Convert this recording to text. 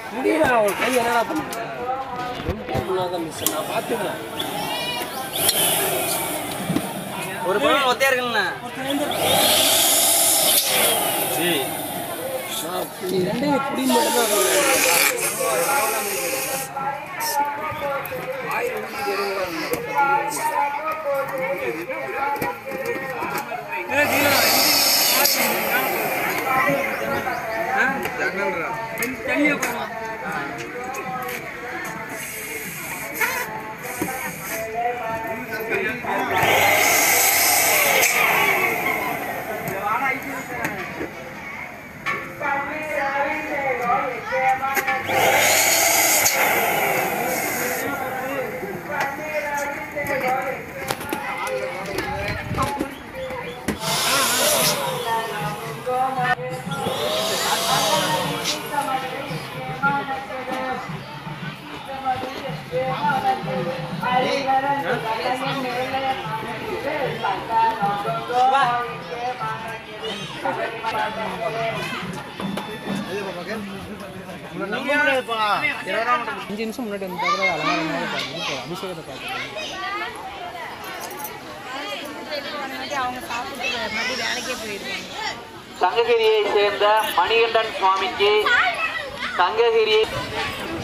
முடியல அவன் கை என்னடா பண்ணுறேன் தான் மிஸ் நான் பார்த்துக்கிறேன் ஒரு படம் ஒத்தையா இருக்குண்ணா நான் நீ ரெண்டையும் புடின்னு மட்டும் தான் அஞ்சு நிமிஷம் முன்னாடி வந்து பார்க்குறது அலங்காரம் மாதிரி பார்க்குது இப்போ அபிஷேகத்தை பார்க்குறேன் அவங்க சாப்பிட்டு மறுபடியும் வேலைக்கே போயிடுவாங்க சங்ககிரியை சேர்ந்த மணிகண்டன் சுவாமிக்கு சங்ககிரியை